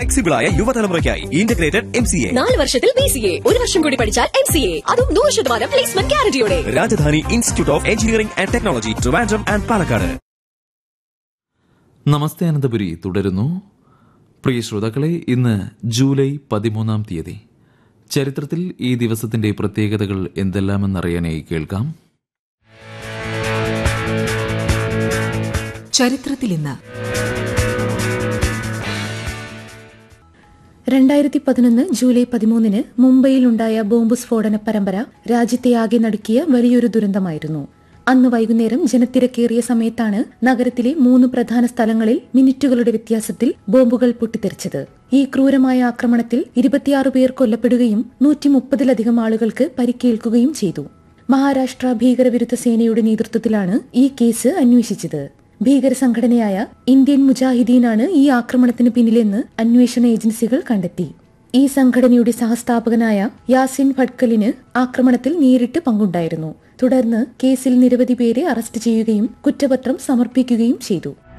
ഫ്ലെക്സിബിളായ യുവതലമുറയ്ക്കായി integrated M C A നാല് വർഷത്തിൽ ബി സി എ ഒരു വർഷം കൂടി പഠിച്ചാൽ എം സി എ അതും നൂറ് ശതമാനം പ്ലേസ്മെന്റ് ഗ്യാരണ്ടിയോടെ Rajadhani institute of engineering and technology Trivandrum and Palakkad നമസ്തേ അനന്തപുരി തുടരുന്നു പ്രിയ ശ്രോതാക്കളെ ഇന്ന് ജൂലൈ പതിമൂന്നാം തീയതി ചരിത്രത്തിൽ ഈ ദിവസത്തിന്റെ പ്രത്യേകതകൾ എന്തെല്ലാമെന്നറിയാനായി കേൾക്കാം ചരിത്രത്തിൽ ഇന്ന് രണ്ടായിരത്തി പതിനൊന്ന് ജൂലൈ പതിമൂന്നിന് മുംബൈയിലുണ്ടായ ബോംബ് സ്ഫോടന പരമ്പര രാജ്യത്തെ ആകെ നടുക്കിയ വലിയൊരു ദുരന്തമായിരുന്നു അന്ന് വൈകുന്നേരം ജനത്തിരക്കേറിയ സമയത്താണ് നഗരത്തിലെ മൂന്ന് പ്രധാന സ്ഥലങ്ങളിൽ മിനിറ്റുകളുടെ വ്യത്യാസത്തിൽ ബോംബുകൾ പൊട്ടിത്തെറിച്ചത് ഈ ക്രൂരമായ ആക്രമണത്തിൽ ഇരുപത്തിയാറ് പേർ കൊല്ലപ്പെടുകയും നൂറ്റി മുപ്പതിലധികം ആളുകൾക്ക് പരിക്കേൽക്കുകയും ചെയ്തു മഹാരാഷ്ട്ര ഭീകരവിരുദ്ധ സേനയുടെ നേതൃത്വത്തിലാണ് ഈ കേസ് അന്വേഷിച്ചത് ഭീകര സംഘടനയായ ഇന്ത്യൻ മുജാഹിദീനാണ് ഈ ആക്രമണത്തിന് പിന്നിലെന്ന് അന്വേഷണ ഏജൻസികൾ കണ്ടെത്തി ഈ സംഘടനയുടെ സഹസ്ഥാപകനായ യാസിൻ ഭട്കലിന് ആക്രമണത്തിൽ നേരിട്ട് പങ്കുണ്ടായിരുന്നു തുടർന്ന് കേസിൽ നിരവധി പേരെ അറസ്റ്റ് ചെയ്യുകയും കുറ്റപത്രം സമർപ്പിക്കുകയും ചെയ്തു